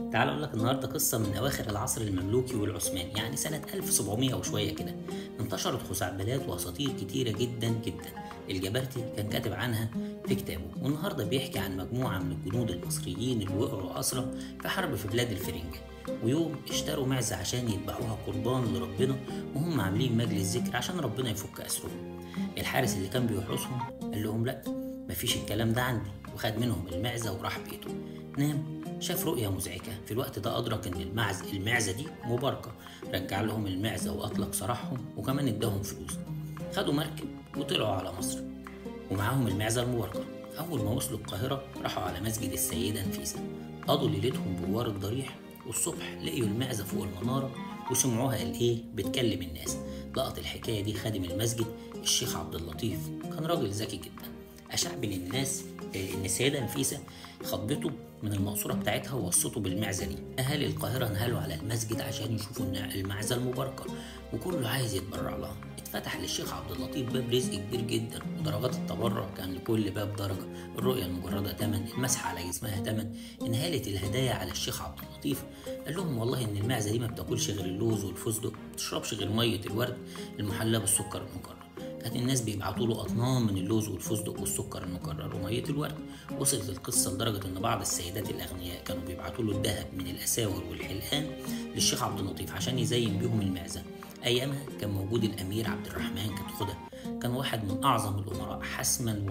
تعال اقول لك النهارده قصه من اواخر العصر المملوكي والعثماني يعني سنه 1700 وشويه كده انتشرت خزعبلات واساطير كتيره جدا جدا الجبرتي كان كاتب عنها في كتابه والنهارده بيحكي عن مجموعه من الجنود المصريين اللي وقعوا اسرى في حرب في بلاد الفرنجه ويوم اشتروا معزه عشان يذبحوها قربان لربنا وهم عاملين مجلس ذكر عشان ربنا يفك اسرهم الحارس اللي كان بيحرسهم قال لهم لا مفيش الكلام ده عندي وخد منهم المعزه وراح بيته نام شاف رؤية مزعجة في الوقت ده أدرك إن المعز المعزة دي مباركة رجع لهم المعزة وأطلق سراحهم وكمان اداهم فلوس خدوا مركب وطلعوا على مصر ومعاهم المعزة المباركة أول ما وصلوا القاهرة راحوا على مسجد السيدة نفيسة قضوا ليلتهم بجوار الضريح والصبح لقيوا المعزة فوق المنارة وسمعوها قال إيه بتكلم الناس لقط الحكاية دي خادم المسجد الشيخ عبد اللطيف كان راجل ذكي جدا أشاع بين الناس إن السيدة نفيسة خطبته من المقصورة بتاعتها ووصته بالمعزة دي أهالي القاهرة انهالوا على المسجد عشان يشوفوا المعزة المباركة وكله عايز يتبرع لها اتفتح للشيخ عبد اللطيف باب رزق كبير جدا ودرجات التبرع كان لكل باب درجة الرؤية المجردة تمن المسح على جسمها تمن انهالت الهدايا على الشيخ عبد اللطيف قال لهم والله ان المعزة دي ما بتاكلش غير اللوز والفستق ما بتشربش غير مية الورد المحلى بالسكر المكرر كانت الناس بيبعتوا له اطنان من اللوز والفستق والسكر المكرر وميه الورد وصلت القصه لدرجه ان بعض السيدات الاغنياء كانوا بيبعتوا له الذهب من الاساور والحلقان للشيخ عبد اللطيف عشان يزين بيهم المعزه ايامها كان موجود الامير عبد الرحمن كتخده كان واحد من اعظم الامراء حسما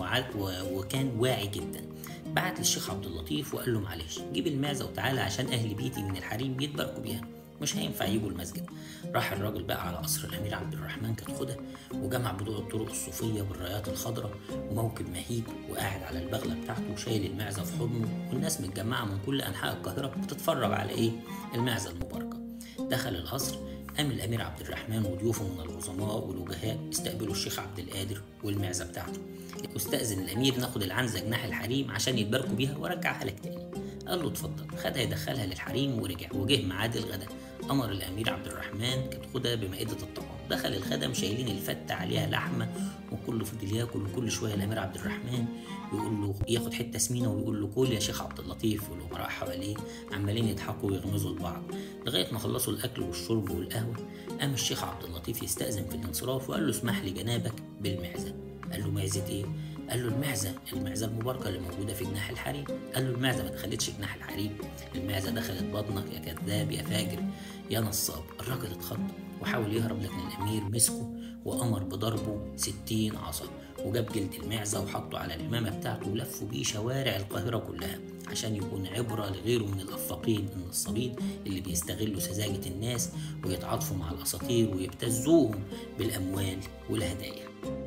وكان واعي جدا بعت للشيخ عبد اللطيف وقال له معلش جيب المعزه وتعالى عشان اهل بيتي من الحريم يتباركوا بيها مش هينفع يجوا المسجد راح الراجل بقى على قصر الامير عبد الرحمن كتخده وجمع بضوع الطرق الصوفيه بالرايات الخضراء وموكب مهيب وقاعد على البغله بتاعته وشايل المعزه في حضنه والناس متجمعه من كل انحاء القاهره بتتفرج على ايه المعزه المباركه دخل القصر قام الامير عبد الرحمن وضيوفه من العظماء والوجهاء استقبلوا الشيخ عبد القادر والمعزه بتاعته واستاذن الامير ناخد العنزه جناح الحريم عشان يتباركوا بيها وارجعها لك تاني قال له اتفضل خدها يدخلها للحريم ورجع وجه ميعاد الغداء امر الامير عبد الرحمن كتخدها بمائده الطعام دخل الخدم شايلين الفته عليها لحمه وكله فضل ياكل وكل شويه الامير عبد الرحمن يقول له ياخد حته سمينه ويقول له كل يا شيخ عبد اللطيف والامراء حواليه عمالين يضحكوا ويغمزوا لبعض لغايه ما خلصوا الاكل والشرب والقهوه قام الشيخ عبد اللطيف يستاذن في الانصراف وقال له اسمح لي جنابك بالمعزه قال له معزه ايه قال له المعزة المعزة المباركة اللي موجودة في جناح الحريم قال له المعزة ما دخلتش جناح الحريم المعزة دخلت بطنك يا كذاب يا فاجر يا نصاب الراجل اتخض وحاول يهرب لكن الأمير مسكه وأمر بضربه ستين عصا وجاب جلد المعزة وحطه على الإمامة بتاعته ولفوا بيه شوارع القاهرة كلها عشان يكون عبرة لغيره من الأفاقين النصابين اللي بيستغلوا سذاجة الناس ويتعاطفوا مع الأساطير ويبتزوهم بالأموال والهدايا